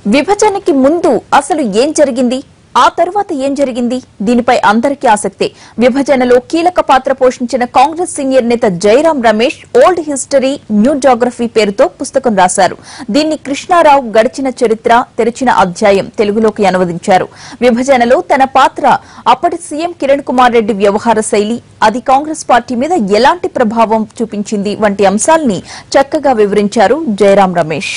విభజనకి ముందు అసలు ఏం జరిగింది ఆ తరువాత ఏం జరిగింది దీనిపై అందరికీ ఆసక్తే విభజనలో కీలక పాత్ర పోషించిన కాంగ్రెస్ సీనియర్ నేత Jairam Ramesh Old History New Geography పేరుతో పుస్తకం రాశారు దీన్ని కృష్ణారావు గడిచిన చరిత్ర తెరిచిన అధ్యాయం తెలుగులోకి అనువదించారు విభజనలో తన పాత్ర అప్పటి సీఎం కిరణ్ కుమార్ రెడ్డి వ్యవహార శైలి అది కాంగ్రెస్ పార్టీ మీద ఎలాంటి ప్రభావం చూపించింది వంటి అంశాల్ని చక్కగా వివరించారు జయరాం రమేష్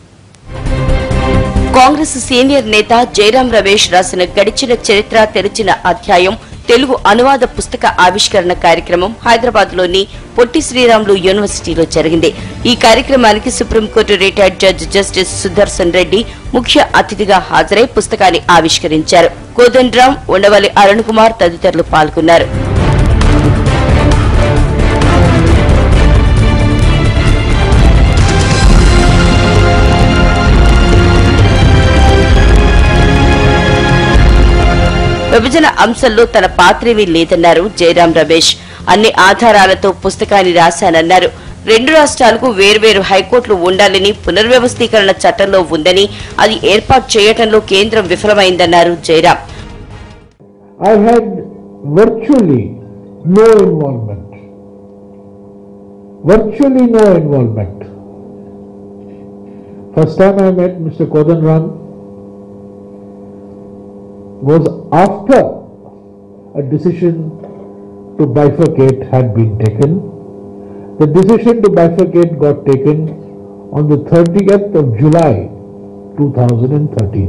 కాంగ్రెస్ సీనియర్ నేత జయరాం రమేష్ రాసిన గడిచిన చరిత్ర తెరిచిన అధ్యాయం తెలుగు అనువాద పుస్తక ఆవిష్కరణ కార్యక్రమం హైదరాబాద్ లోని పొట్టి శ్రీరాములు యూనివర్సిటీలో జరిగింది ఈ కార్యక్రమానికి supreme court retired judge justice Sudarshan Reddy ముఖ్య అతిథిగా హాజరై పుస్తకాన్ని ఆవిష్కరించారు కోదండరాం ఉండవల్లి అరుణ్ కుమార్ తదితరులు పాల్గొన్నారు విభజన అంశంలో తన పాత్రేమీ లేదన్నారు జయరాం రమేష్ అన్ని ఆధారాలతో పుస్తకాన్ని రాశానన్నారు రెండు రాష్ట్రాలకు వేర్వేరు హైకోర్టులు ఉండాలని పునర్వ్యవస్థీకరణ చట్టంలో ఉందని అది ఏర్పాటు చేయటంలో కేంద్రం విఫలమైందన్నారు Jayaram I had virtually no involvement. Virtually no involvement. First time I met Mr. Kodanram was after a decision to bifurcate had been taken. The decision to bifurcate got taken on the 30th of July 2013.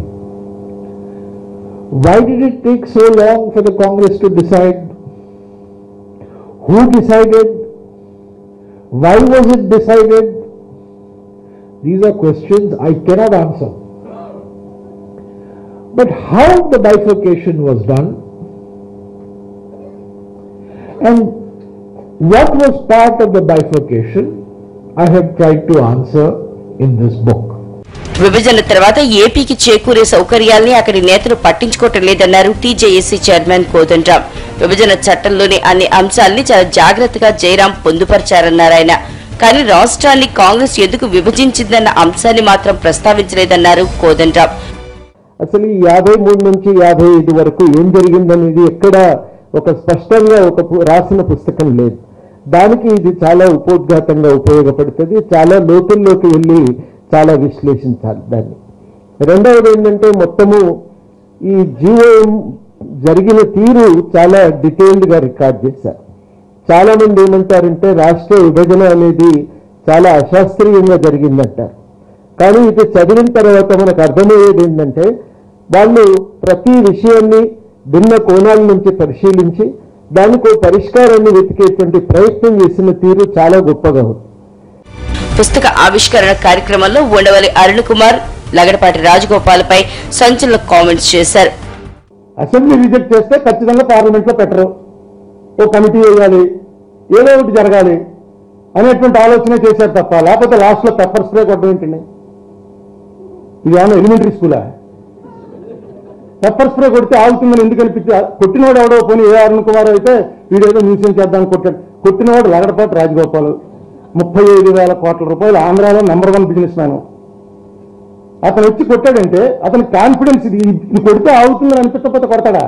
Why did it take so long for the Congress to decide? Who decided? Why was it decided? These are questions I cannot answer. But how the bifurcation was done and what was part of the bifurcation, I have tried to answer in this book. విభజన తర్వాత ఏపీకి చేకూరే సౌకర్యాల్ని అక్కడి నేతలు పట్టించుకోవటం లేదన్నారు TJAC chairman Kodandaram విభజన చట్టంలోని అన్ని అంశాల్ని చాలా జాగ్రత్తగా జయరాం పొందుపరిచారన్నారు ఆయన కానీ రాష్ట్రాన్ని కాంగ్రెస్ ఎందుకు విభజించిందన్న అంశాన్ని మాత్రం ప్రస్తావించలేదన్నారు కోదండరాం అసలు ఈ యాభై మూడు నుంచి యాభై ఐదు వరకు ఏం జరిగిందనేది ఎక్కడ ఒక స్పష్టంగా ఒక పు- రాసిన పుస్తకం లేదు దానికి ఇది చాలా ఉపోద్ఘాతంగా ఉపయోగపడుతుంది చాలా లోతుల్లోకి వెళ్ళి చాలా విశ్లేషించాలి దాన్ని రెండవది ఏంటంటే మొత్తము ఈ జీవో జరిగిన తీరు చాలా డీటెయిల్డ్ గా రికార్డ్ చేశారు చాలా మంది ఏమంటారంటే రాష్ట్ర విభజన అనేది చాలా అశాస్త్రీయంగా జరిగిందంటారు కానీ ఇది చదివిన తర్వాత మనకు అర్థమయ్యేది ఏంటంటే వాళ్ళు ప్రతి విషయాన్ని భిన్న కోణాల నుంచి పరిశీలించి దానికి ఓ పరిష్కారాన్ని వెతికేటువంటి ప్రయత్నం చేసిన తీరు చాలా గొప్పగా ఉంది పుస్తక ఆవిష్కరణ కార్యక్రమంలో ఉండవల్లి అరుణ్ కుమార్ లగడపాటి రాజగోపాల్పై సంచలన కామెంట్స్ చేశారు అసెంబ్లీ రిజెక్ట్ చేస్తే ఖచ్చితంగా పార్లమెంట్ లో పెట్టరు ఓ కమిటీ వేయాలి ఏదో ఒకటి జరగాలి అనేటువంటి ఆలోచన చేశారు తప్ప లేకపోతే లాస్ట్ లో పెప్పర్ స్ప్రే కొట్టడం ఏంటండి ఇది ఏమన్నా ఎలిమెంటరీ స్కూలా పెప్పర్ స్ప్రే కొడితే ఆగుతుందని ఎందుకు అనిపించి కొట్టినవాడు ఎవడో పోనీ ఏ అరుణ్ కుమార్ అయితే వీడేదో మ్యూజియం చేద్దాం కొట్టాడు కొట్టినవాడు లగడపాటి రాజగోపాల్ ముప్పై ఐదు వేల కోట్ల రూపాయలు ఆంధ్రాలో నెంబర్ వన్ బిజినెస్ మ్యాన్ అతను వచ్చి కొట్టాడంటే అతని కాన్ఫిడెన్స్ ఇది ఇది కొడితే ఆగుతుందని అనిపించకపోతే కొడతాడా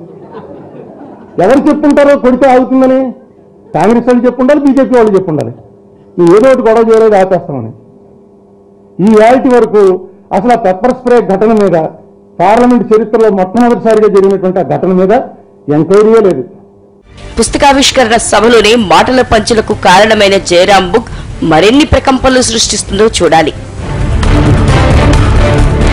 ఎవరు చెప్పుంటారో కొడితే ఆగుతుందని కాంగ్రెస్ వాళ్ళు చెప్పుండాలి బీజేపీ వాళ్ళు చెప్పుండాలి నువ్వు ఏదో ఒకటి గొడవ చేయలేదు ఆపేస్తామని ఈ రియాలిటీ వరకు అసలు ఆ పెప్పర్ స్ప్రే ఘటన మీద పార్లమెంట్ చరిత్రలో మొట్టమొదటిసారిగా జరిగినటువంటి ఆ ఘటన మీద ఎంక్వైరీయే లేదు పుస్తకావిష్కరణ సభలోనే మాటల పంచులకు కారణమైన జయరాం బుక్ మరిన్ని ప్రకంపనలు సృష్టిస్తుందో చూడాలి